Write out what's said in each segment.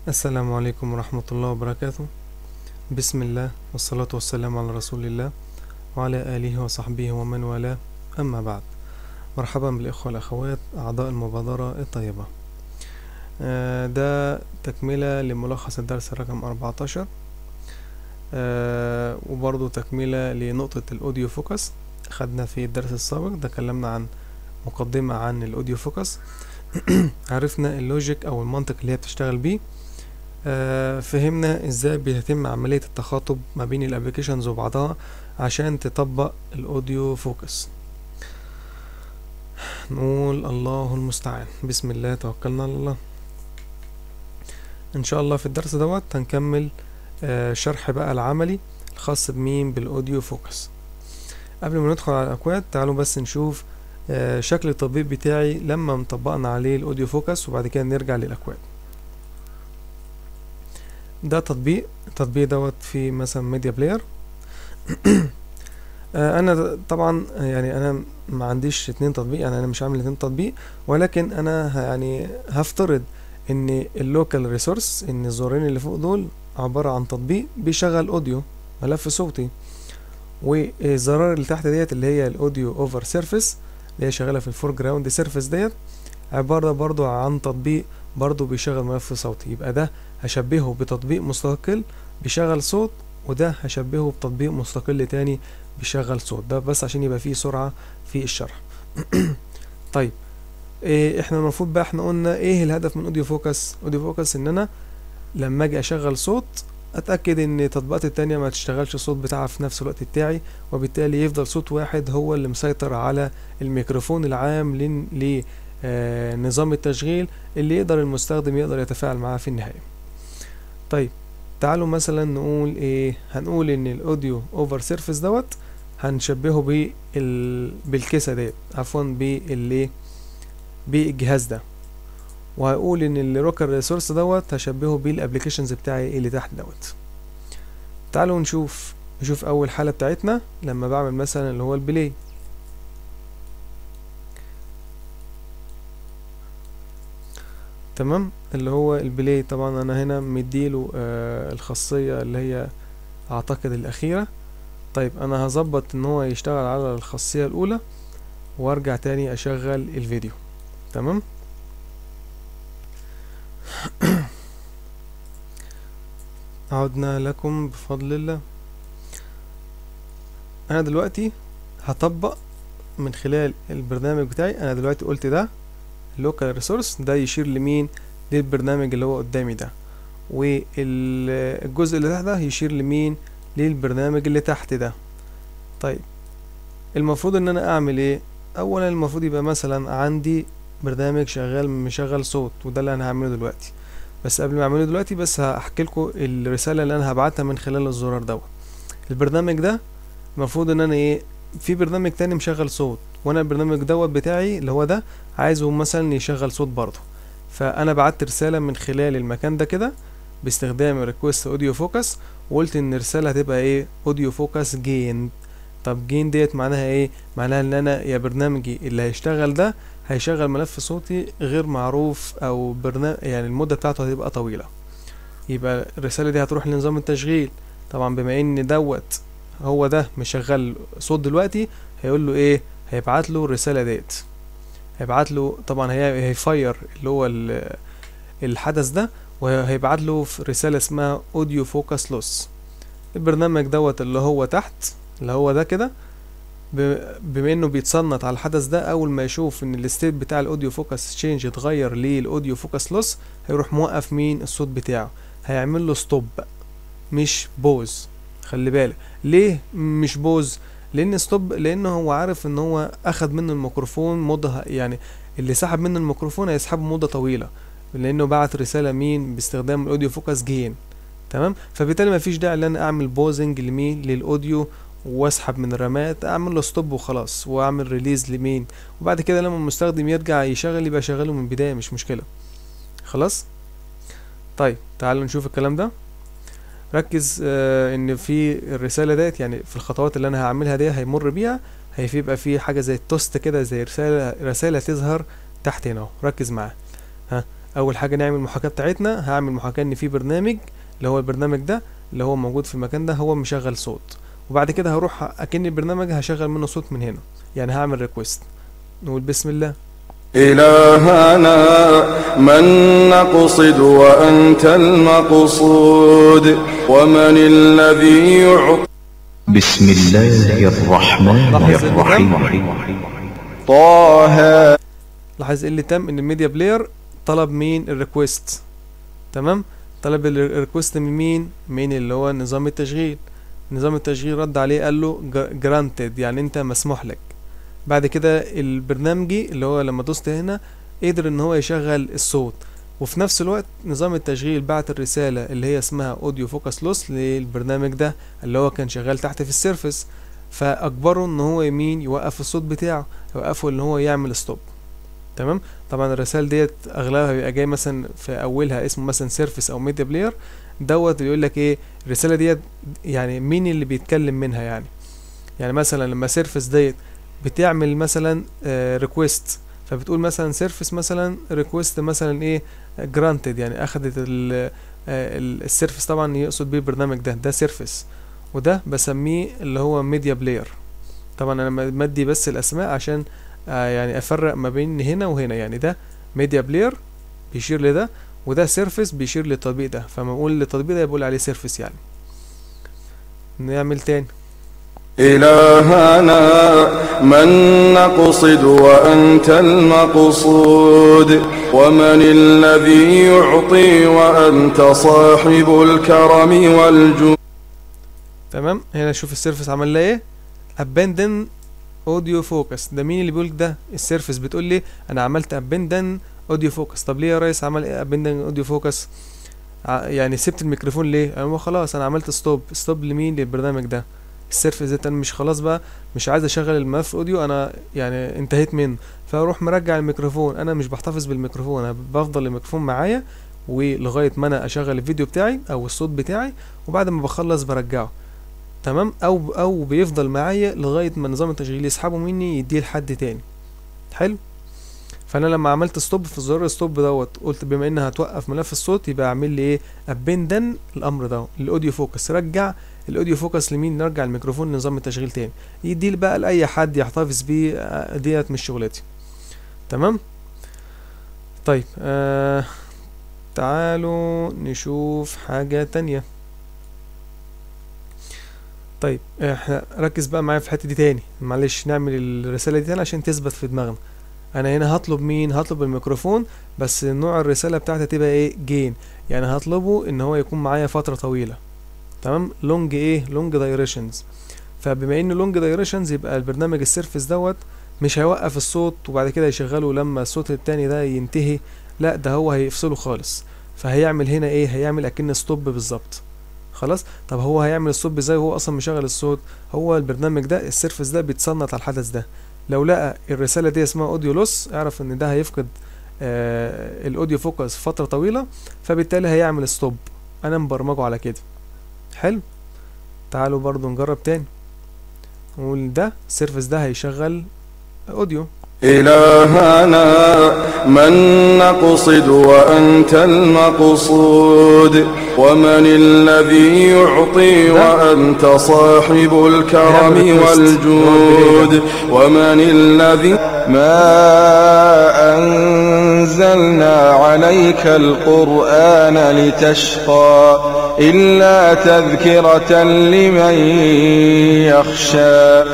السلام عليكم ورحمة الله وبركاته بسم الله والصلاة والسلام على رسول الله وعلى آله وصحبه ومن والاه أما بعد مرحبا بالإخوة والأخوات أعضاء المبادرة الطيبة آه، ده تكملة لملخص الدرس رقم 14 آه، وبرضو تكملة لنقطة الأوديو فوكس خدنا في الدرس السابق تكلمنا عن مقدمة عن الأوديو فوكس عرفنا اللوجيك أو المنطق اللي هي بتشتغل بيه آه، فهمنا ازاي بيتم عملية التخاطب ما بين الابليكيشنز وبعضها عشان تطبق الاوديو فوكس نقول الله المستعان بسم الله توكلنا على الله ان شاء الله في الدرس دوت هنكمل آه، شرح بقى العملي الخاص بمين بالاوديو فوكس قبل ما ندخل على الاكواد تعالوا بس نشوف آه، شكل التطبيق بتاعي لما مطبقنا عليه الاوديو فوكس وبعد كده نرجع للاكواد ده تطبيق التطبيق دوت في مثلا ميديا بلاير انا طبعا يعني انا ما عنديش اتنين تطبيق يعني انا مش عامل اتنين تطبيق ولكن انا ه- يعني هفترض ان اللوكال ريسورس ان الزرارين اللي فوق دول عبارة عن تطبيق بيشغل اوديو ملف صوتي والزرار اللي تحت ديت اللي هي الاوديو اوفر سيرفيس اللي هي شغالة في الفور جراوند سيرفيس ديت عبارة برضو عن تطبيق برضو بيشغل ملف صوتي يبقى ده هشبهه بتطبيق مستقل بيشغل صوت وده هشبهه بتطبيق مستقل تاني بيشغل صوت ده بس عشان يبقى فيه سرعة في الشرح طيب إيه احنا المفروض بقى احنا قلنا ايه الهدف من اوديو فوكس اوديو فوكس ان انا لما اجي اشغل صوت اتاكد ان التطبيقات التانية ما تشتغلش الصوت بتاعها في نفس الوقت بتاعي وبالتالي يفضل صوت واحد هو اللي مسيطر على الميكروفون العام لن- ل آه، نظام التشغيل اللي يقدر المستخدم يقدر يتفاعل معاه في النهاية طيب تعالوا مثلا نقول ايه هنقول ان الاوديو اوفر سيرفيس دوت هنشبهه بال بالكيسه ديت عفوا بالايه بالجهاز ده وهقول ان الروكر ريسورس دوت هشبهه بالابلكيشنز بتاعي اللي تحت دوت تعالوا نشوف نشوف اول حاله بتاعتنا لما بعمل مثلا اللي هو البلاي تمام اللي هو البلاي طبعا انا هنا مديله آه الخاصية اللي هي اعتقد الاخيرة طيب انا هظبط ان هو يشتغل على الخاصية الاولى وارجع تاني اشغل الفيديو تمام عدنا لكم بفضل الله انا دلوقتي هطبق من خلال البرنامج بتاعي انا دلوقتي قلت ده لوكال ريسورس ده يشير لمين للبرنامج اللي هو قدامي ده والجزء اللي تحت ده يشير لمين للبرنامج اللي تحت ده طيب المفروض ان انا اعمل ايه اولا المفروض يبقى مثلا عندي برنامج شغال مشغل صوت وده اللي انا هعمله دلوقتي بس قبل ما اعمله دلوقتي بس هحكي لكم الرساله اللي انا هبعتها من خلال الزرار دوت البرنامج ده المفروض ان انا ايه في برنامج تاني مشغل صوت وانا البرنامج دوت بتاعي اللي هو ده عايزه مثلا يشغل صوت برضه فانا بعت رساله من خلال المكان ده كده باستخدام ريكوست اوديو فوكس وقلت ان الرساله هتبقى ايه اوديو فوكس جين طب جين ديت معناها ايه معناها ان انا يا برنامجي اللي هيشتغل ده هيشغل ملف صوتي غير معروف او برنامج يعني المده بتاعته هتبقى طويله يبقى الرساله دي هتروح لنظام التشغيل طبعا بما ان دوت هو ده مشغل صوت دلوقتي هيقول له ايه هيبعت له الرساله ديت هيبعت له طبعا هي هيفير اللي هو ال- الحدث ده وهيبعت له في رسالة اسمها اوديو فوكس لوس البرنامج دوت اللي هو تحت اللي هو ده كده ب- بما انه بيتصنت على الحدث ده اول ما يشوف ان الستيت بتاع الاوديو فوكس تشينج اتغير للاوديو فوكس لوس هيروح موقف مين الصوت بتاعه هيعمل له ستوب مش بوز خلي بالك ليه مش بوز لان ستوب لانه هو عارف ان هو اخد منه الميكروفون مده يعني اللي سحب منه الميكروفون هيسحبه مده طويله لانه بعت رساله مين باستخدام الاوديو فوكس جين تمام فبالتالي مفيش داعي ان انا اعمل بوزنج لمين للاوديو واسحب من الرامات اعمل له ستوب وخلاص واعمل ريليز لمين وبعد كده لما المستخدم يرجع يشغل يبقى شغله من البدايه مش مشكله خلاص طيب تعالوا نشوف الكلام ده ركز آه ان في الرساله ديت يعني في الخطوات اللي انا هعملها دي هيمر بيها هيبقى في حاجه زي التوست كده زي رساله رساله تظهر تحت هنا اهو ركز معايا ها اول حاجه نعمل المحاكاه بتاعتنا هعمل محاكاه ان في برنامج اللي هو البرنامج ده اللي هو موجود في المكان ده هو مشغل صوت وبعد كده هروح اكن البرنامج هشغل منه صوت من هنا يعني هعمل ريكوست نقول بسم الله إلهنا من نقصد وأنت المقصود ومن الذي يعطي بسم الله الرحمن لحظة إن الرحيم طه لاحظ ايه اللي تم ان الميديا بلاير طلب مين الريكوست تمام طلب الريكوست من مين من اللي هو نظام التشغيل نظام التشغيل رد عليه قال له جرانتد يعني انت مسموح لك بعد كده البرنامجي اللي هو لما دوست هنا قدر ان هو يشغل الصوت وفي نفس الوقت نظام التشغيل بعت الرسالة اللي هي اسمها اوديو فوكس لوس للبرنامج ده اللي هو كان شغال تحت في السيرفس فاجبره ان هو يمين يوقف الصوت بتاعه يوقفه ان هو يعمل ستوب تمام طبعا الرسائل ديت اغلبها بيبقى جاي مثلا في اولها اسمه مثلا سيرفس او ميديا بلاير دوت بيقول لك ايه الرساله ديت يعني مين اللي بيتكلم منها يعني يعني مثلا لما سيرفس ديت بتعمل مثلا ريكويست فبتقول مثلا سيرفس مثلا ريكويست مثلا ايه جرانتد يعني اخدت السيرفس طبعا يقصد بيه البرنامج ده ده سيرفس وده بسميه اللي هو ميديا بلاير طبعا انا مدي بس الاسماء عشان آه يعني افرق ما بين هنا وهنا يعني ده ميديا بلاير بيشير لده وده سيرفس بيشير للتطبيق ده فما اقول للتطبيق ده بقول عليه سيرفس يعني نعمل تاني إلهنا من نقصد وأنت المقصود ومن الذي يعطي وأنت صاحب الكرم والجود تمام هنا شوف السيرفس عمل لها ايه abandon audio focus ده مين اللي بيقول ده السيرفس بتقول لي انا عملت abandon audio focus طب ليه يا ريس عمل ايه abandon audio focus ع- يعني سبت الميكروفون ليه انا خلاص انا عملت ستوب ستوب لمين للبرنامج ده السيرفس ده انا مش خلاص بقى مش عايز اشغل الملف اوديو انا يعني انتهيت منه فاروح مرجع الميكروفون انا مش بحتفظ بالميكروفون انا بفضل الميكروفون معايا ولغايه ما انا اشغل الفيديو بتاعي او الصوت بتاعي وبعد ما بخلص برجعه تمام او او بيفضل معايا لغايه ما نظام التشغيل يسحبه مني يديه لحد تاني حلو فانا لما عملت ستوب في زرار ستوب دوت قلت بما انها هتوقف ملف الصوت يبقى اعمل لي ايه ابندن الامر ده الاوديو فوكس رجع الاوديو فوكس لمين نرجع الميكروفون لنظام التشغيل تاني يديه بقى لاي حد يحتفظ بيه آه، ديت مش شغلتي تمام طيب آه تعالوا نشوف حاجة تانية طيب احنا ركز بقى معايا في الحتة دي تاني معلش نعمل الرسالة دي تاني عشان تثبت في دماغنا انا هنا هطلب مين هطلب الميكروفون بس نوع الرسالة بتاعتي تبقى ايه جين يعني هطلبه ان هو يكون معايا فترة طويلة تمام لونج ايه لونج دايريشنز فبما ان لونج دايريشنز يبقى البرنامج السيرفس دوت مش هيوقف الصوت وبعد كده يشغله لما الصوت التاني ده ينتهي لا ده هو هيفصله خالص فهيعمل هنا ايه هيعمل اكن ستوب بالظبط خلاص طب هو هيعمل الصوت ازاي وهو اصلا مشغل الصوت هو البرنامج ده السيرفس ده بيتصنت على الحدث ده لو لقى الرساله دي اسمها اوديو لوس اعرف ان ده هيفقد آه الاوديو فوكس فتره طويله فبالتالي هيعمل ستوب انا مبرمجه على كده حلو تعالوا برضو نجرب تاني نقول ده السيرفس ده هيشغل اوديو إلهنا من نقصد وأنت المقصود ومن الذي يعطي وأنت صاحب الكرم والجود ومن الذي ما أنزلنا عليك القرآن لتشقى إلا تذكرة لمن يخشى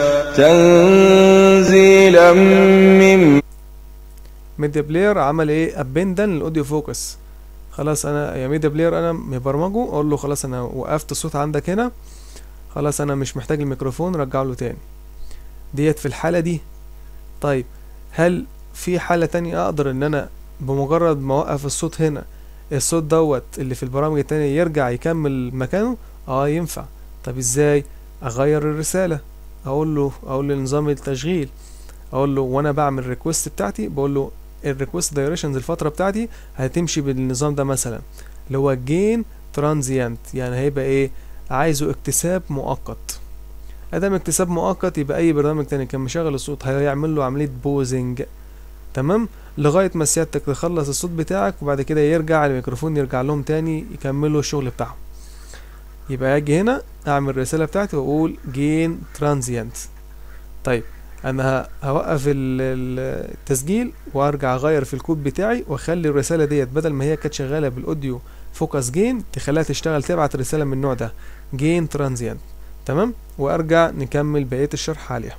تنزيلا ممن ميديا بلاير عمل ايه ابندن الاوديو فوكس خلاص انا يا ميديا بلاير انا مبرمجه اقول له خلاص انا وقفت الصوت عندك هنا خلاص انا مش محتاج الميكروفون رجع له تاني ديت في الحالة دي طيب هل في حالة تانية اقدر ان انا بمجرد ما اوقف الصوت هنا الصوت دوت اللي في البرامج التانية يرجع يكمل مكانه اه ينفع طب ازاي اغير الرسالة اقول له اقول لنظام التشغيل اقول له وانا بعمل الريكوست بتاعتي بقول له الريكوست دايركشنز الفتره بتاعتي هتمشي بالنظام ده مثلا اللي هو جين ترانزيانت يعني هيبقى ايه عايزه اكتساب مؤقت ادام اكتساب مؤقت يبقى اي برنامج تاني كان مشغل الصوت هيعمل له عمليه بوزنج تمام لغاية ما سيادتك تخلص الصوت بتاعك وبعد كده يرجع الميكروفون يرجع لهم تاني يكملوا الشغل بتاعهم يبقى اجي هنا اعمل الرسالة بتاعتي واقول جين ترانزيانت طيب انا ه- هوقف ال- ال- التسجيل وارجع اغير في الكود بتاعي واخلي الرسالة ديت بدل ما هي كانت شغالة بالاوديو فوكس جين تخليها تشتغل تبعت رسالة من النوع ده جين ترانزيانت تمام وارجع نكمل بقية الشرح عليها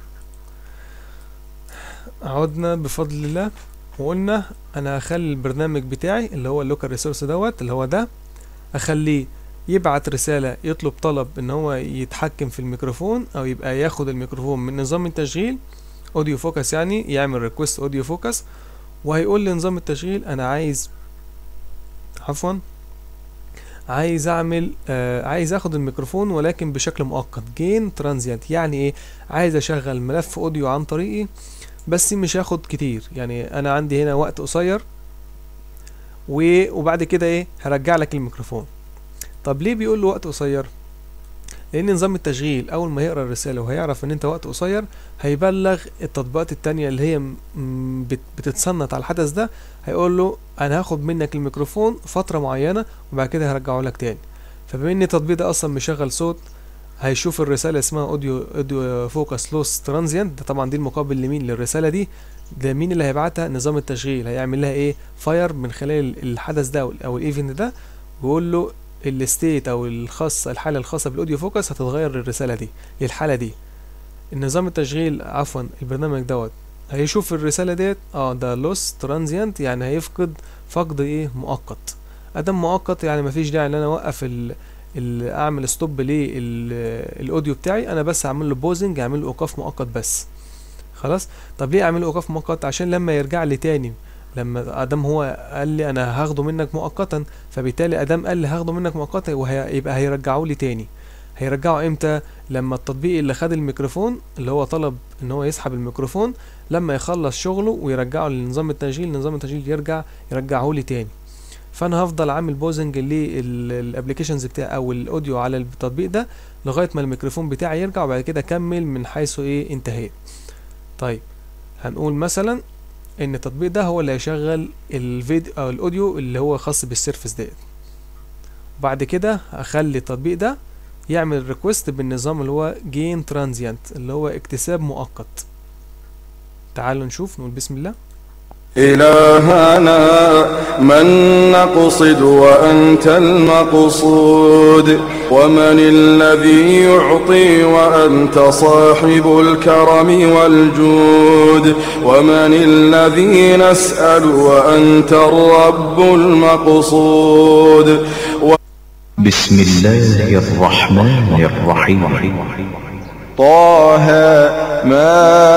عدنا بفضل الله وقلنا انا هخلي البرنامج بتاعي اللي هو اللوكال ريسورس دوت اللي هو ده اخليه يبعت رسالة يطلب طلب ان هو يتحكم في الميكروفون او يبقى ياخد الميكروفون من نظام التشغيل اوديو فوكس يعني يعمل ريكوست اوديو فوكس وهيقول لنظام التشغيل انا عايز عفوا عايز اعمل آه عايز اخد الميكروفون ولكن بشكل مؤقت جين ترانزيانت يعني ايه عايز اشغل ملف اوديو عن طريقي بس مش هاخد كتير يعني انا عندي هنا وقت قصير و- وبعد كده ايه هرجع لك الميكروفون طب ليه بيقول له وقت قصير لان نظام التشغيل اول ما يقرا الرساله وهيعرف ان انت وقت قصير هيبلغ التطبيقات التانية اللي هي م- م- بت- بتتصنت على الحدث ده هيقول له انا هاخد منك الميكروفون فتره معينه وبعد كده هرجعه لك تاني فبما ان التطبيق ده اصلا مشغل صوت هيشوف الرساله اسمها اوديو اوديو فوكس لوس ترانزيانت ده طبعا دي المقابل لمين للرساله دي ده مين اللي هيبعتها نظام التشغيل هيعمل لها ايه فاير من خلال الحدث ده او- او الايفنت ده ويقول له الستيت او الخاصه الحاله الخاصه بالاوديو فوكس هتتغير للرساله دي للحاله دي النظام التشغيل عفوا البرنامج دوت هيشوف الرساله ديت اه ده لوس ترانزيانت يعني هيفقد فقد ايه مؤقت ادم مؤقت يعني مفيش داعي ان انا اوقف ال ال- اعمل ستوب للاوديو بتاعي انا بس اعمل له بوزنج اعمل له ايقاف مؤقت بس خلاص طب ليه اعمل له ايقاف مؤقت عشان لما يرجع لي تاني لما ادم هو قال لي انا هاخده منك مؤقتا فبالتالي ادم قال لي هاخده منك مؤقتا وهيبقى هيرجعه لي تاني هيرجعه امتى لما التطبيق اللي خد الميكروفون اللي هو طلب ان هو يسحب الميكروفون لما يخلص شغله ويرجعه لنظام التسجيل نظام التسجيل يرجع يرجعه لي تاني فانا هفضل عامل بوزنج للابلكيشنز بتاعي او الاوديو على التطبيق ده لغايه ما الميكروفون بتاعي يرجع وبعد كده اكمل من حيث ايه انتهيت طيب هنقول مثلا ان التطبيق ده هو اللي هيشغل الفيديو او الاوديو اللي هو خاص بالسيرفس ديت وبعد كده هخلي التطبيق ده يعمل ريكوست بالنظام اللي هو جين ترانزيانت اللي هو اكتساب مؤقت تعالوا نشوف نقول بسم الله إلهنا من نقصد وأنت المقصود ومن الذي يعطي وأنت صاحب الكرم والجود ومن الذي نسأل وأنت الرب المقصود بسم الله الرحمن الرحيم طه ما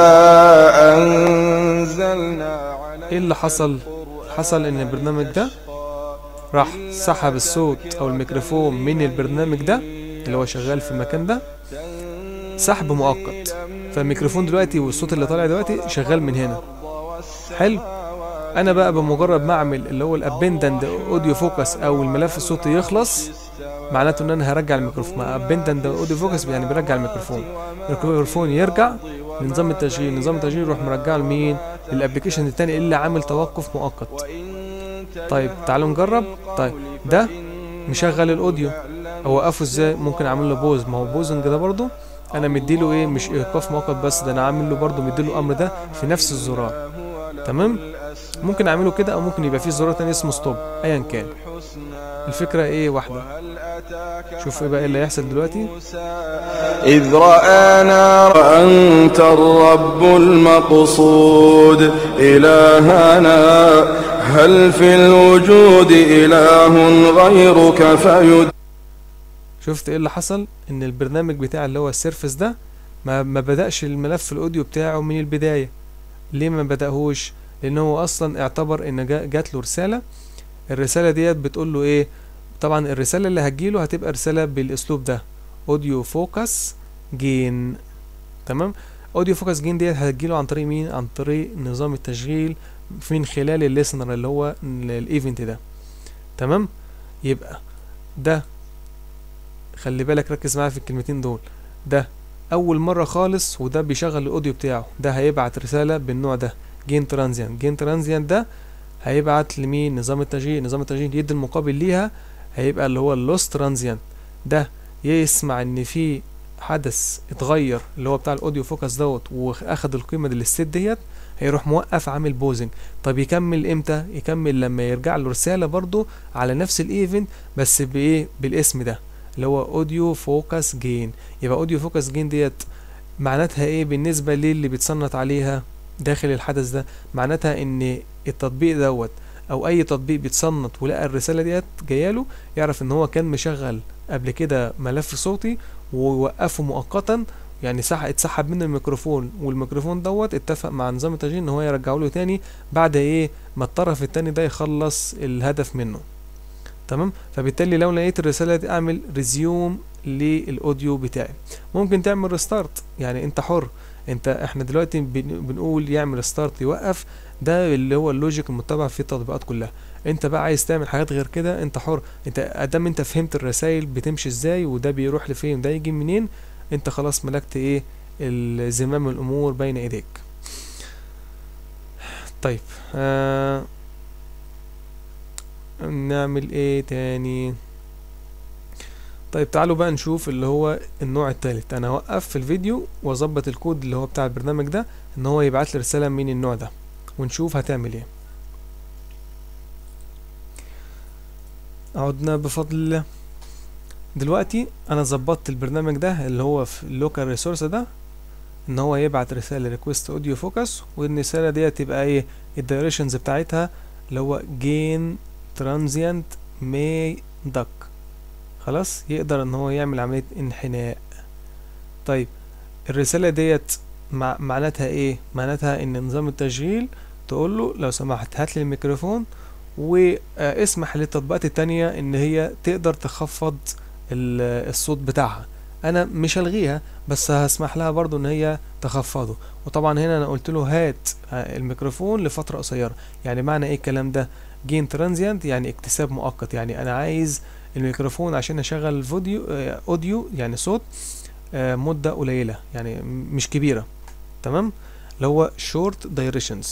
أنزلنا عليك ايه اللي حصل حصل ان البرنامج ده راح سحب الصوت او الميكروفون من البرنامج ده اللي هو شغال في المكان ده سحب مؤقت فالميكروفون دلوقتي والصوت اللي طالع دلوقتي شغال من هنا حلو انا بقى بمجرد ما اعمل اللي هو الابندنت اوديو فوكس او الملف الصوتي يخلص معناته ان انا هرجع الميكروفون مع ابندنت اوديو فوكس يعني بيرجع الميكروفون الميكروفون يرجع لنظام التشغيل نظام التشغيل يروح مرجعه لمين للابلكيشن التاني اللي عامل توقف مؤقت طيب تعالوا نجرب طيب ده مشغل الاوديو اوقفه ازاي ممكن اعمل له بوز ما هو بوزنج ده برضو انا مديله ايه مش ايقاف مؤقت بس ده انا عامل له برضو مديله الامر ده في نفس الزرار تمام ممكن اعمله كده او ممكن يبقى فيه زرار تاني اسمه ستوب ايا كان الفكره ايه واحده شوف ايه بقى إيه اللي هيحصل دلوقتي إذ رآنا وأنت الرب المقصود إلهنا هل في الوجود إله غيرك فيد شفت ايه اللي حصل ان البرنامج بتاع اللي هو السيرفس ده ما ما بدأش الملف الاوديو بتاعه من البداية ليه ما بدأهوش لان هو اصلا اعتبر ان جا- جات له رسالة الرسالة ديت بتقول له ايه طبعا الرسالة اللي هتجيله هتبقى رسالة بالاسلوب ده اوديو فوكس جين تمام اوديو فوكس جين ديت هتجيله عن طريق مين عن طريق نظام التشغيل من خلال الليسنر اللي هو الايفنت ده تمام يبقى ده خلي بالك ركز معايا في الكلمتين دول ده اول مره خالص وده بيشغل الاوديو بتاعه ده هيبعت رساله بالنوع ده جين ترانزيانت جين ترانزيانت ده هيبعت لمين نظام التشغيل نظام التشغيل يدي المقابل ليها هيبقى اللي هو اللوست ترانزيانت ده يسمع ان في حدث اتغير اللي هو بتاع الاوديو فوكس دوت واخد القيمه دي للست ديت هيروح موقف عامل بوزنج طب يكمل امتى يكمل لما يرجع له رساله برضو على نفس الايفنت بس بايه بالاسم ده اللي هو اوديو فوكس جين يبقى اوديو فوكس جين ديت معناتها ايه بالنسبه للي بيتصنت عليها داخل الحدث ده معناتها ان التطبيق دوت او اي تطبيق بيتصنت ولقى الرساله ديت جاياله يعرف ان هو كان مشغل قبل كده ملف صوتي ووقفه مؤقتا يعني صح اتسحب منه الميكروفون والميكروفون دوت اتفق مع نظام التشغيل ان هو يرجعه له تاني بعد ايه ما الطرف التاني ده يخلص الهدف منه تمام فبالتالي لو لقيت الرساله دي اعمل ريزيوم للاوديو بتاعي ممكن تعمل ريستارت يعني انت حر انت احنا دلوقتي بن- بنقول يعمل ستارت يوقف ده اللي هو اللوجيك المتبع في التطبيقات كلها انت بقى عايز تعمل حاجات غير كده انت حر انت ادام انت فهمت الرسائل بتمشي ازاي وده بيروح لفين وده يجي منين انت خلاص ملكت ايه ال- زمام الامور بين ايديك طيب آه نعمل ايه تاني طيب تعالوا بقى نشوف اللي هو النوع التالت انا هوقف في الفيديو واظبط الكود اللي هو بتاع البرنامج ده ان هو يبعت لي رسالة من النوع ده ونشوف هتعمل ايه عدنا بفضل الله دلوقتي انا ظبطت البرنامج ده اللي هو في اللوكال ريسورس ده ان هو يبعت رسالة ريكوست اوديو فوكس والرسالة دي تبقى ايه الدايركشنز بتاعتها اللي هو جين ترانزيانت ماي دك خلاص يقدر ان هو يعمل عملية انحناء طيب الرسالة ديت مع معناتها ايه معناتها ان نظام التشغيل تقول له لو سمحت هات لي الميكروفون واسمح للتطبيقات التانية ان هي تقدر تخفض ال- الصوت بتاعها انا مش هلغيها بس هسمح لها برضو ان هي تخفضه وطبعا هنا انا قلت له هات الميكروفون لفترة قصيرة يعني معنى ايه الكلام ده جين ترانزيانت يعني اكتساب مؤقت يعني انا عايز الميكروفون عشان اشغل فيديو آه، اوديو يعني صوت آه، مدة قليلة يعني م- مش كبيرة تمام اللي هو short directions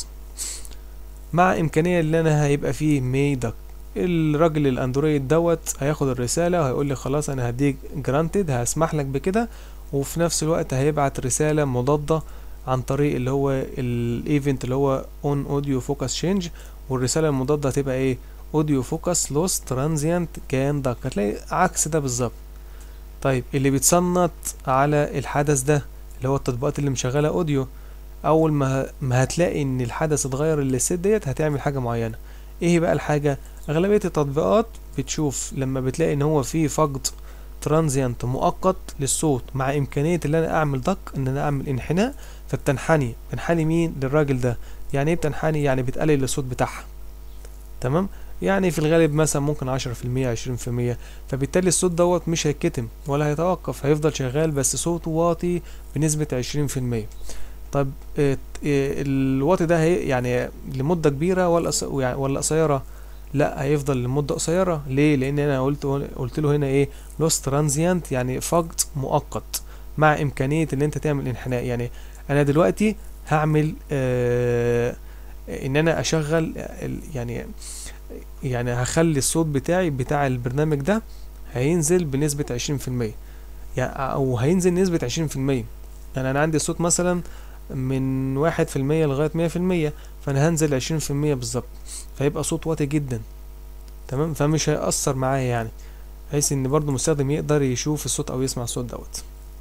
مع امكانية اللي انا هيبقى فيه ميدك الراجل الاندرويد دوت هياخد الرسالة وهيقول لي خلاص انا هديك جرانتد هسمح لك بكده وفي نفس الوقت هيبعت رسالة مضادة عن طريق اللي هو الايفنت اللي هو on audio focus change والرسالة المضادة هتبقى ايه audio focus loss transient كان دك هتلاقي عكس ده بالظبط طيب اللي بيتصنت على الحدث ده اللي هو التطبيقات اللي مشغلة اوديو اول ما ما هتلاقي ان الحدث اتغير للست ديت هتعمل حاجة معينة ايه بقى الحاجة اغلبية التطبيقات بتشوف لما بتلاقي ان هو في فقد ترانزيانت مؤقت للصوت مع امكانية ان انا اعمل دق ان انا اعمل انحناء فبتنحني بتنحني مين للراجل ده يعني ايه بتنحني يعني بتقلل الصوت بتاعها تمام يعني في الغالب مثلا ممكن عشرة في المية عشرين في المية فبالتالي الصوت دوت مش هيتكتم ولا هيتوقف هيفضل شغال بس صوته واطي بنسبة عشرين في المية طب آه، آه، الواطي ده هي يعني لمدة كبيرة ولا قص- يعني- ولا قصيرة لا هيفضل لمدة قصيرة ليه لان انا قلت قلت له هنا ايه لوست ترانزيانت يعني فقد مؤقت مع امكانية ان انت تعمل انحناء يعني انا دلوقتي هعمل آه ان انا اشغل ال- يعني يعني هخلي الصوت بتاعي بتاع البرنامج ده هينزل بنسبة عشرين في المية يعني او هينزل نسبة عشرين في المية يعني انا عندي الصوت مثلا من واحد في المية لغاية مية في المية فانا هنزل عشرين في المية بالظبط فيبقى صوت واطي جدا تمام فمش هيأثر معايا يعني بحيث ان برضو المستخدم يقدر يشوف الصوت او يسمع الصوت دوت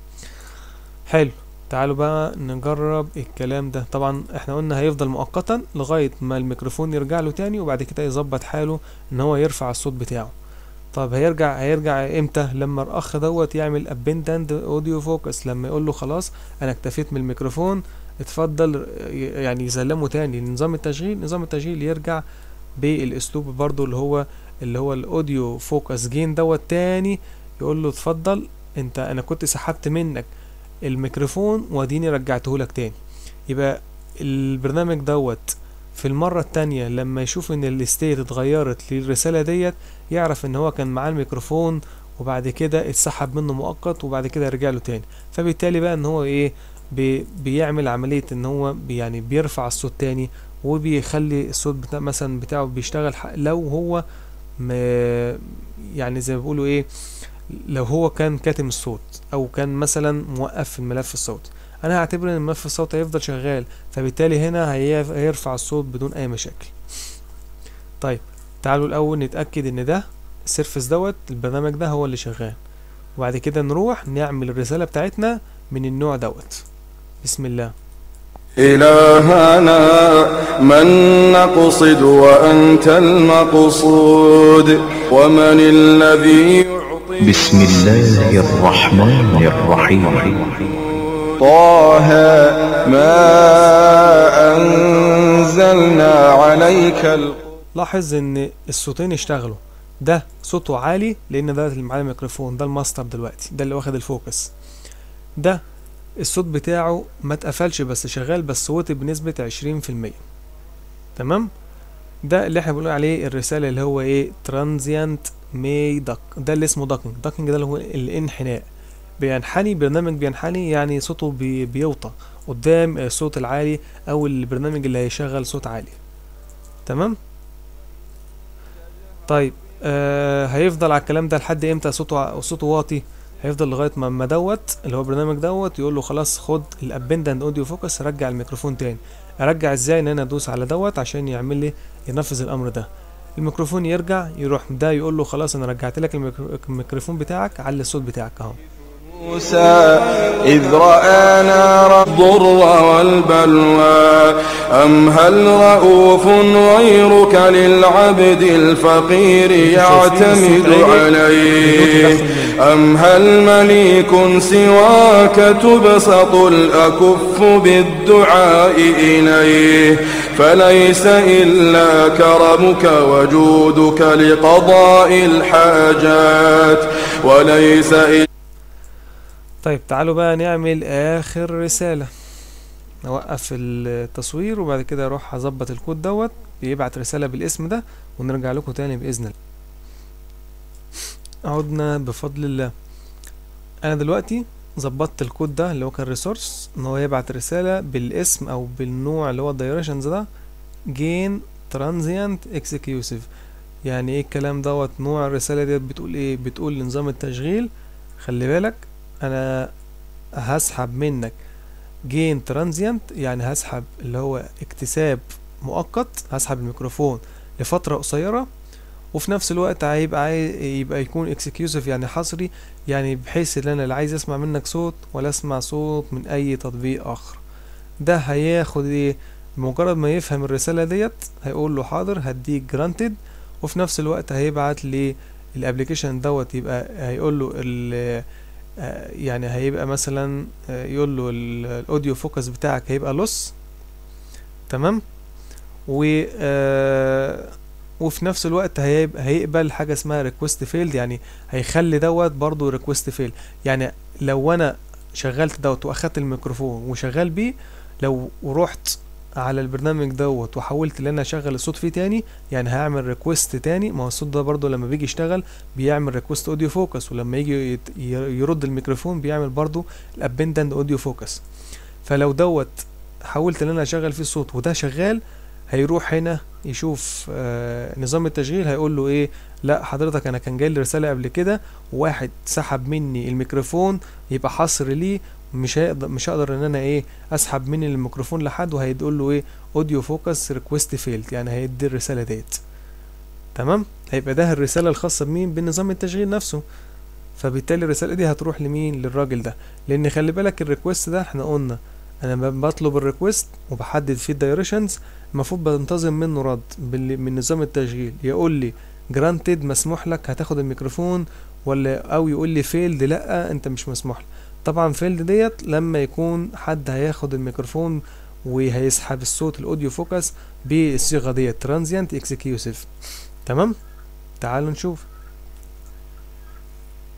حلو تعالوا بقى نجرب الكلام ده طبعا احنا قلنا هيفضل مؤقتا لغاية ما الميكروفون يرجع له تاني وبعد كده يظبط حاله ان هو يرفع الصوت بتاعه طب هيرجع هيرجع امتى لما الاخ دوت يعمل ابندند اوديو فوكس لما يقول له خلاص انا اكتفيت من الميكروفون اتفضل ي- يعني يسلمه تاني لنظام التشغيل نظام التشغيل يرجع بالاسلوب برضو اللي هو اللي هو الاوديو فوكس جين دوت تاني يقول له اتفضل انت انا كنت سحبت منك الميكروفون واديني رجعته لك تاني يبقى البرنامج دوت في المرة التانية لما يشوف ان الستيت اتغيرت للرسالة ديت يعرف ان هو كان معاه الميكروفون وبعد كده اتسحب منه مؤقت وبعد كده رجع له تاني فبالتالي بقى ان هو ايه بي بيعمل عملية ان هو بي يعني بيرفع الصوت تاني وبيخلي الصوت بتاع مثلا بتاعه بيشتغل ح- لو هو م يعني زي ما بيقولوا ايه لو هو كان كاتم الصوت او كان مثلا موقف الملف الصوتي انا هعتبر ان الملف الصوتي هيفضل شغال فبالتالي هنا هي- هيرفع الصوت بدون اي مشاكل طيب تعالوا الاول نتاكد ان ده السيرفس دوت البرنامج ده هو اللي شغال وبعد كده نروح نعمل الرساله بتاعتنا من النوع دوت بسم الله إلهنا من نقصد وأنت المقصود ومن الذي يعطي بسم الله الرحمن الرحيم طه ما أنزلنا عليك القرآن لاحظ ان الصوتين اشتغلوا ده صوته عالي لان ده اللي معاه الميكروفون ده الماستر دلوقتي ده اللي واخد الفوكس ده الصوت بتاعه ما اتقفلش بس شغال بس صوتي بنسبة عشرين في المية تمام ده اللي احنا بنقول عليه الرسالة اللي هو ايه transient may duck ده اللي اسمه ducking ducking ده اللي هو الانحناء بينحني برنامج بينحني يعني صوته بي بيوطى قدام الصوت العالي او البرنامج اللي هيشغل صوت عالي تمام طيب آه هيفضل على الكلام ده لحد امتى صوته ع- صوته واطي هيفضل لغايه ما ما دوت اللي هو البرنامج دوت يقول له خلاص خد الابندنت اوديو فوكس رجع الميكروفون تاني ارجع ازاي ان انا ادوس على دوت عشان يعمل لي ينفذ الامر ده الميكروفون يرجع يروح ده يقول له خلاص انا رجعت لك الميكرو- الميكروفون بتاعك علي الصوت بتاعك اهو موسى إذ رأى نار الضر والبلوى أم هل رؤوف غيرك للعبد الفقير يعتمد عليه أم هل مليك سواك تبسط الأكف بالدعاء إليه فليس إلا كرمك وجودك لقضاء الحاجات وليس إلا طيب تعالوا بقى نعمل اخر رسالة نوقف التصوير وبعد كده اروح اظبط الكود دوت بيبعت رسالة بالاسم ده ونرجع لكم تاني باذن الله عدنا بفضل الله انا دلوقتي ظبطت الكود ده اللي هو كان ريسورس ان هو يبعت رسالة بالاسم او بالنوع اللي هو الدايركشنز ده gain transient executive يعني ايه الكلام دوت نوع الرسالة ديت بتقول ايه بتقول لنظام التشغيل خلي بالك انا هسحب منك جين ترانزيانت يعني هسحب اللي هو اكتساب مؤقت هسحب الميكروفون لفترة قصيرة وفي نفس الوقت هيبقى عاي... يبقى يكون اكسكيوزيف يعني حصري يعني بحيث ان انا لا عايز اسمع منك صوت ولا اسمع صوت من اي تطبيق اخر ده هياخد ايه بمجرد ما يفهم الرسالة ديت هيقول له حاضر هديك جرانتد وفي نفس الوقت هيبعت لي الابلكيشن دوت يبقى هيقول له ال آه، يعني هيبقى مثلا آه، يقول له ال- الاوديو فوكس بتاعك هيبقى لوس تمام و آه، وفي نفس الوقت هيبقى هيقبل حاجه اسمها ريكوست فيلد يعني هيخلي دوت برضو ريكوست فيلد يعني لو انا شغلت دوت واخدت الميكروفون وشغال بيه لو ورحت على البرنامج دوت وحاولت ان انا اشغل الصوت فيه تاني يعني هعمل ريكوست تاني ما هو الصوت ده برضو لما بيجي يشتغل بيعمل ريكوست اوديو فوكس ولما يجي يت- ي- يرد الميكروفون بيعمل برضو الابندنت اوديو فوكس فلو دوت حاولت ان انا اشغل فيه الصوت وده شغال هيروح هنا يشوف آه نظام التشغيل هيقول له ايه لا حضرتك انا كان جاي لي رساله قبل كده وواحد سحب مني الميكروفون يبقى حصر ليه مش هيقدر مش هقدر ان انا ايه اسحب مني الميكروفون لحد وهيقول له ايه اوديو فوكس ريكوست فيلد يعني هيدي الرساله ديت تمام هيبقى ده الرساله الخاصه بمين بنظام التشغيل نفسه فبالتالي الرساله دي هتروح لمين للراجل ده لان خلي بالك الريكوست ده احنا قلنا انا ب- بطلب الريكوست وبحدد فيه الدايركشنز المفروض بنتظم منه رد بال- من نظام التشغيل يقول لي جرانتد مسموح لك هتاخد الميكروفون ولا او يقول لي فيلد لا انت مش مسموح لك طبعا فيلد ديت لما يكون حد هياخد الميكروفون وهيسحب الصوت الاوديو فوكس بالصيغه ديت ترانزيانت اكسكيوسيف تمام تعالوا نشوف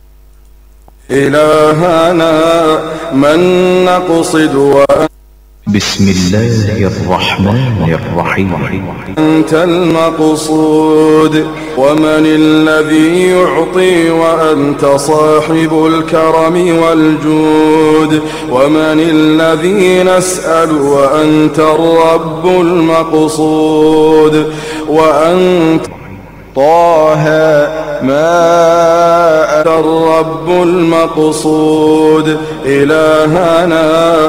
إلهنا من نقصد وأنت بسم الله الرحمن الرحيم أنت المقصود ومن الذي يعطي وأنت صاحب الكرم والجود ومن الذي نسأل وأنت الرب المقصود وأنت طه ما أنت الرب المقصود إلهنا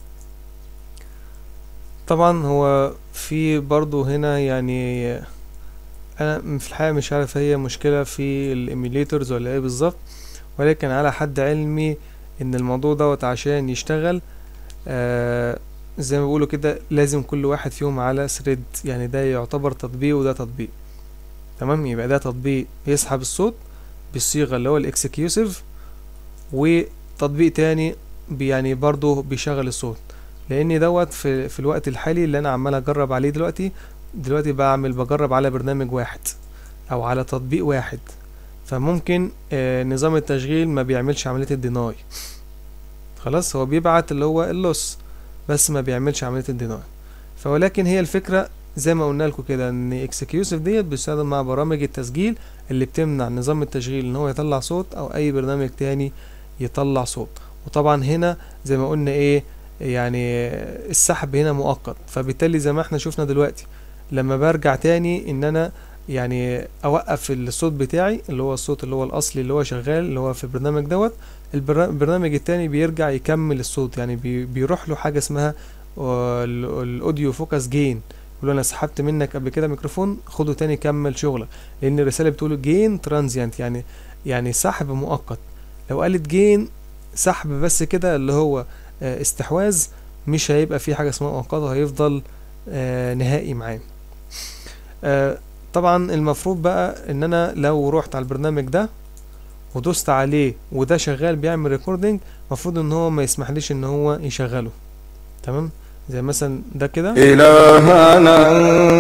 طبعا هو في برضو هنا يعني انا في الحقيقة مش عارف هي مشكلة في الايميليتورز ولا ايه بالظبط ولكن على حد علمي ان الموضوع دوت عشان يشتغل آه زي ما بيقولوا كده لازم كل واحد فيهم على ثريد يعني ده يعتبر تطبيق وده تطبيق تمام يبقى ده تطبيق يسحب الصوت بالصيغة اللي هو الاكسكيوسيف وتطبيق تاني بي- يعني برضه بيشغل الصوت لان دوت في, في الوقت الحالي اللي انا عمال اجرب عليه دلوقتي دلوقتي بعمل بجرب على برنامج واحد او على تطبيق واحد فممكن آه نظام التشغيل ما بيعملش عملية الديناي خلاص هو بيبعت اللي هو اللوس بس ما بيعملش عملية الديناي فولكن هي الفكرة زي ما قلنا لكم كده ان اكسكيوسيف ديت بيستخدم مع برامج التسجيل اللي بتمنع نظام التشغيل ان هو يطلع صوت او اي برنامج تاني يطلع صوت وطبعا هنا زي ما قلنا ايه يعني السحب هنا مؤقت فبالتالي زي ما احنا شفنا دلوقتي لما برجع تاني ان انا يعني اوقف الصوت بتاعي اللي هو الصوت اللي هو الاصلي اللي هو شغال اللي هو في البرنامج دوت البرا- البرنامج التاني بيرجع يكمل الصوت يعني بي بيروح له حاجة اسمها آه، ال- الاوديو فوكس جين يقول له انا سحبت منك قبل كده ميكروفون خده تاني كمل شغلك لان الرسالة بتقول جين ترانزيانت يعني يعني سحب مؤقت لو قالت جين سحب بس كده اللي هو آه، استحواذ مش هيبقى في حاجة اسمها مؤقتة هيفضل آه، نهائي معاه آه، طبعا المفروض بقى ان انا لو رحت على البرنامج ده ودوست عليه وده شغال بيعمل ريكوردنج المفروض ان هو ما يسمحليش ان هو يشغله تمام زي مثلا ده كده إلهنا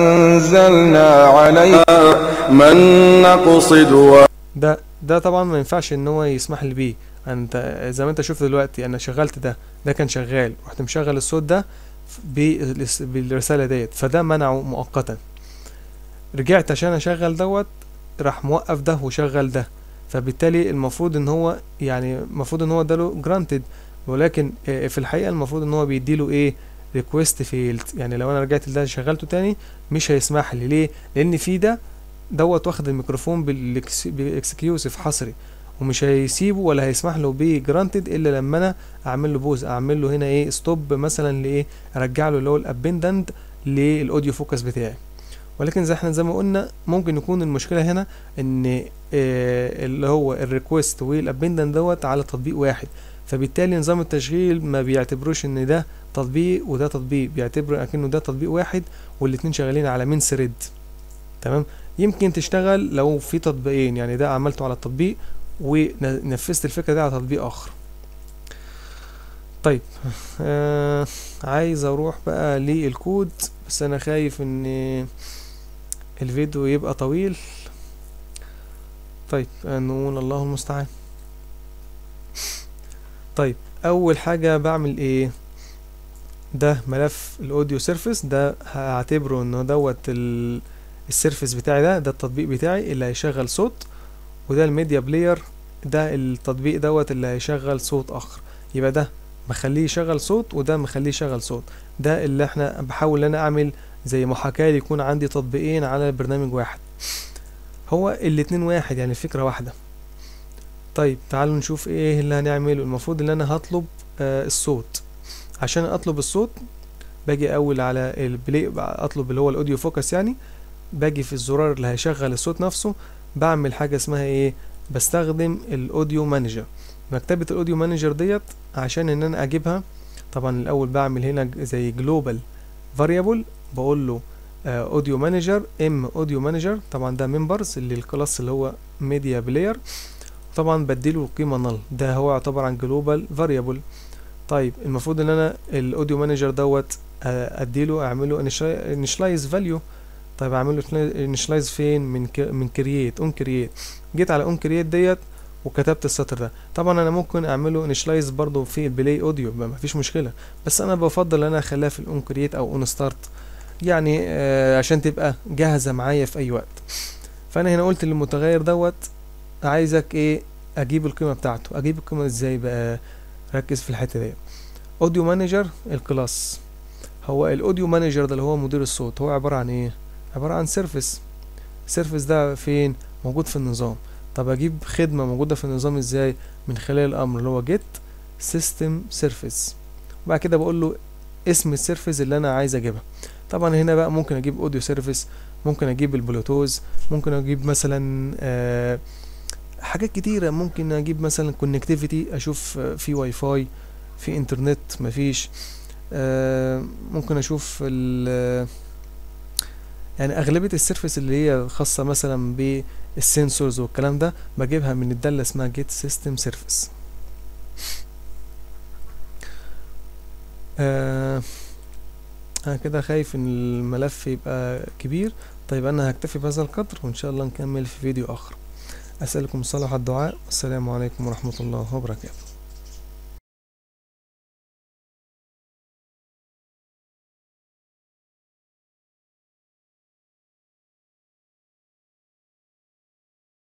أنزلنا عليك من نقصد و ده ده طبعا ما ينفعش ان هو يسمح لي بيه انت زي ما انت شفت دلوقتي انا شغلت ده ده كان شغال رحت مشغل الصوت ده بالس- بالرسالة ديت فده منعه مؤقتا رجعت عشان اشغل دوت راح موقف ده وشغل ده فبالتالي المفروض ان هو يعني المفروض ان هو اداله جرانتد ولكن آه، في الحقيقة المفروض ان هو بيديله ايه ريكويست فيلد يعني لو انا رجعت لده شغلته تاني مش هيسمح لي ليه لان في ده دوت واخد الميكروفون بالإكس- بالاكسكيوسيف حصري ومش هيسيبه ولا هيسمح له بيه جرانتد الا لما انا اعمل له بوز اعمل له هنا ايه ستوب مثلا لايه ارجع له اللي هو الابندنت للاوديو فوكس بتاعي ولكن زي احنا زي ما قلنا ممكن يكون المشكله هنا ان آه اللي هو الريكوست والابندنت دوت على تطبيق واحد فبالتالي نظام التشغيل ما بيعتبروش ان ده تطبيق وده تطبيق بيعتبر اكنه ده تطبيق واحد والاتنين شغالين على مين ثريد تمام يمكن تشتغل لو في تطبيقين يعني ده عملته على التطبيق ونفذت الفكرة دي على تطبيق آخر طيب آه عايز اروح بقى للكود بس انا خايف ان الفيديو يبقى طويل طيب آه، نقول الله المستعان طيب اول حاجة بعمل ايه ده ملف الاوديو سيرفيس ده هعتبره انه دوت ال- السيرفيس بتاعي ده ده التطبيق بتاعي اللي هيشغل صوت وده الميديا بلاير ده التطبيق دوت اللي هيشغل صوت اخر يبقى ده مخليه يشغل صوت وده مخليه يشغل صوت ده اللي احنا بحاول ان انا اعمل زي محاكاة يكون عندي تطبيقين على برنامج واحد هو الاتنين واحد يعني الفكرة واحدة طيب تعالوا نشوف ايه اللي هنعمله المفروض ان انا هطلب آه الصوت عشان اطلب الصوت باجي اول على البلاي اطلب اللي هو الاوديو فوكس يعني باجي في الزرار اللي هيشغل الصوت نفسه بعمل حاجة اسمها ايه بستخدم الاوديو مانجر مكتبة الاوديو مانجر ديت عشان ان انا اجيبها طبعا الاول بعمل هنا ج- زي جلوبال فاريبل بقول له اوديو مانجر ام اوديو مانجر طبعا ده ممبرز اللي الكلاس اللي هو ميديا بلاير طبعا بديله القيمة نل ده هو يعتبر عن جلوبال فاريبل طيب المفروض ان انا الاوديو مانجر دوت آه، اديله اعمله انيشلايز فاليو طيب اعمله انيشلايز فين من ك... من كرييت اون كرييت جيت على اون كرييت ديت وكتبت السطر ده طبعا انا ممكن اعمله انيشلايز برضو في البلاي اوديو ما فيش مشكله بس انا بفضل ان انا اخليها في الاون كرييت او اون ستارت يعني آه عشان تبقى جاهزه معايا في اي وقت فانا هنا قلت للمتغير دوت عايزك ايه اجيب القيمه بتاعته اجيب القيمه ازاي بقى ركز في الحته دي اوديو مانجر الكلاس هو الاوديو مانجر ده اللي هو مدير الصوت هو عباره عن ايه عباره عن سيرفيس السيرفيس ده فين موجود في النظام طب اجيب خدمه موجوده في النظام ازاي من خلال الامر اللي هو get system service وبعد كده بقول له اسم السيرفيس اللي انا عايز اجيبها طبعا هنا بقى ممكن اجيب اوديو سيرفيس ممكن اجيب البلوتوز ممكن اجيب مثلا آه حاجات كتيرة ممكن اجيب مثلا كونكتيفيتي اشوف آه، في واي فاي في انترنت مفيش آه ممكن اشوف ال يعني اغلبية السيرفيس اللي هي خاصة مثلا بالسنسورز والكلام ده بجيبها من الدالة اسمها get system service آه انا كده خايف ان الملف يبقى كبير طيب انا هكتفي بهذا القدر وان شاء الله نكمل في فيديو اخر اسألكم صالح الدعاء والسلام عليكم ورحمة الله وبركاته